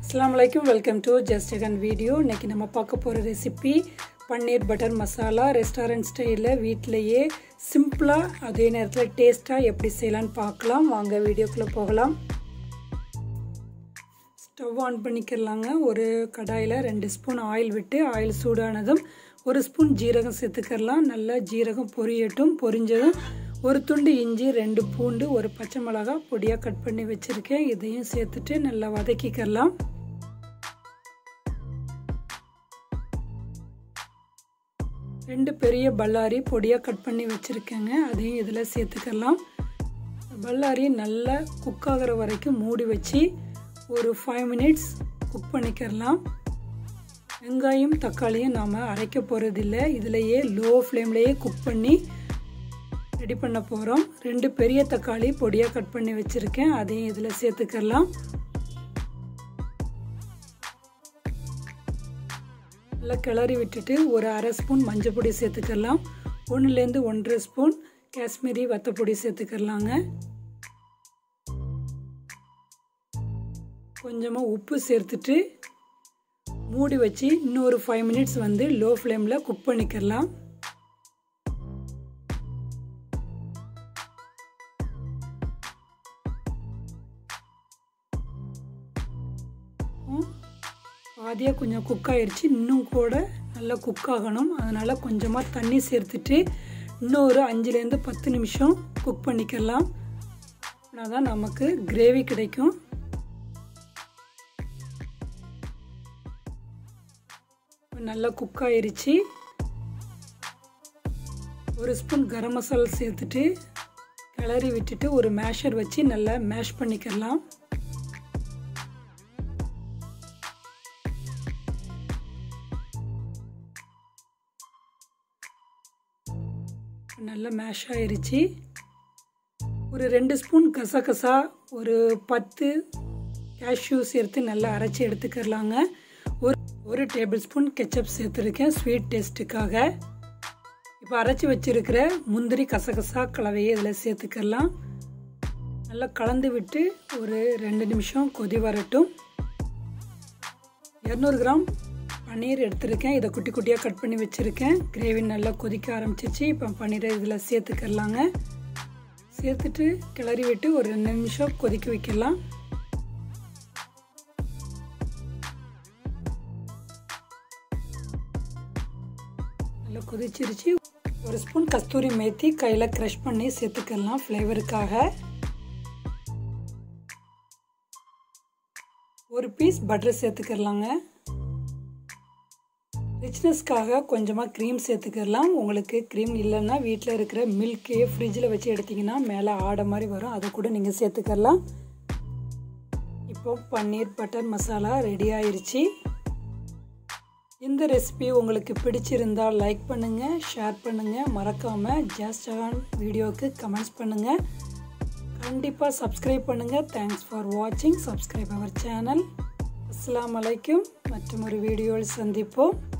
அஸ்லாம் வலைக்கும் welcome to just அகன் வீடியோ இன்றைக்கி நம்ம பார்க்க போகிற recipe paneer butter masala restaurant ஸ்டைலில் வீட்டிலையே சிம்பிளாக அதே நேரத்தில் டேஸ்ட்டாக எப்படி செய்யலான்னு பார்க்கலாம் வாங்க வீடியோக்குள்ளே போகலாம் ஸ்டவ் ஆன் பண்ணிக்கிறலாங்க ஒரு கடாயில் ரெண்டு ஸ்பூன் ஆயில் விட்டு ஆயில் சூடானதும் ஒரு ஸ்பூன் ஜீரகம் சேர்த்துக்கிறலாம் நல்லா ஜீரகம் பொரியட்டும் பொரிஞ்சதும் ஒரு துண்டு இஞ்சி ரெண்டு பூண்டு ஒரு பச்சை மிளகா பொடியாக கட் பண்ணி வச்சுருக்கேன் இதையும் சேர்த்துட்டு நல்லா வதக்கிக்கலாம் ரெண்டு பெரிய பல்லாரி பொடியாக கட் பண்ணி வச்சுருக்கேங்க அதையும் இதில் சேர்த்துக்கலாம் பல்லாரி நல்லா குக் ஆகிற வரைக்கும் மூடி வச்சு ஒரு ஃபைவ் மினிட்ஸ் குக் பண்ணிக்கிறலாம் வெங்காயம் தக்காளியும் நாம் அரைக்க போகிறதில்ல இதிலையே லோ ஃப்ளேம்லேயே குக் பண்ணி ரெடி பண்ண போகிறோம் ரெண்டு பெரிய தக்காளி பொடியாக கட் பண்ணி வச்சுருக்கேன் அதையும் இதில் சேர்த்துக்கலாம் நல்லா கிளறி விட்டுட்டு ஒரு அரை ஸ்பூன் மஞ்சள் பொடி சேர்த்துக்கலாம் ஒன்றுலேருந்து ஒன்றரை ஸ்பூன் காஷ்மீரி வத்தப்பொடி சேர்த்துக்கலாங்க கொஞ்சமாக உப்பு சேர்த்துட்டு மூடி வச்சு இன்னொரு ஃபைவ் மினிட்ஸ் வந்து லோ ஃப்ளேமில் குக் பண்ணிக்கலாம் பாதியாக கொஞ்சம் குக் ஆயிடுச்சு இன்னும் கூட நல்லா குக் ஆகணும் அதனால் கொஞ்சமாக தண்ணி சேர்த்துட்டு இன்னும் ஒரு அஞ்சுலேருந்து பத்து நிமிஷம் குக் பண்ணிக்கலாம் ஆனால் தான் நமக்கு கிரேவி கிடைக்கும் நல்லா குக் ஆயிருச்சு ஒரு ஸ்பூன் கரம் மசாலா சேர்த்துட்டு கிளறி விட்டுட்டு ஒரு மேஷர் வச்சு நல்லா மேஷ் பண்ணிக்கலாம் நல்லா மேஷ் ஆயிருச்சு ஒரு ரெண்டு ஸ்பூன் கசகசா ஒரு பத்து கேஷ்யூ சேர்த்து நல்லா அரைச்சி எடுத்துக்கிறலாங்க ஒரு ஒரு டேபிள் ஸ்பூன் கெச்சப் சேர்த்துருக்கேன் ஸ்வீட் டேஸ்ட்டுக்காக இப்போ அரைச்சி வச்சுருக்கிற முந்திரி கசகசா கலவையை இதில் சேர்த்துக்கலாம் நல்லா கலந்து விட்டு ஒரு ரெண்டு நிமிஷம் கொதி வரட்டும் இரநூறு கிராம் பன்னீர் எடுத்திருக்கேன் இதை குட்டி குட்டியாக கட் பண்ணி வச்சுருக்கேன் கிரேவி நல்லா கொதிக்க ஆரம்பிச்சிச்சு இப்போ பன்னீரை இதில் சேர்த்துக்கலாங்க சேர்த்துட்டு கிளறி விட்டு ஒரு ரெண்டு நிமிஷம் கொதிக்க வைக்கலாம் நல்லா கொதிச்சிருச்சு ஒரு ஸ்பூன் கஸ்தூரி மேத்தி கையில் க்ரஷ் பண்ணி சேர்த்துக்கலாம் ஃப்ளேவருக்காக ஒரு பீஸ் பட்டர் சேர்த்துக்கலாங்க ரிச்னஸ்க்காக கொஞ்சமாக க்ரீம் சேர்த்துக்கலாம் உங்களுக்கு க்ரீம் இல்லைன்னா வீட்டில் இருக்கிற மில்கே ஃப்ரிட்ஜில் வச்சு எடுத்திங்கன்னா மேலே ஆடை மாதிரி வரும் அதை கூட நீங்கள் சேர்த்துக்கலாம் இப்போ பன்னீர் பட்டர் மசாலா ரெடி ஆயிடுச்சு இந்த ரெசிபி உங்களுக்கு பிடிச்சிருந்தால் லைக் பண்ணுங்கள் ஷேர் பண்ணுங்கள் மறக்காமல் ஜாஸ்ட் வீடியோவுக்கு கமெண்ட்ஸ் பண்ணுங்கள் கண்டிப்பாக சப்ஸ்கிரைப் பண்ணுங்கள் தேங்க்ஸ் ஃபார் வாட்சிங் சப்ஸ்கிரைப் அவர் சேனல் அஸ்லாம் வலைக்கும் மற்றும் ஒரு வீடியோவில் சந்திப்போம்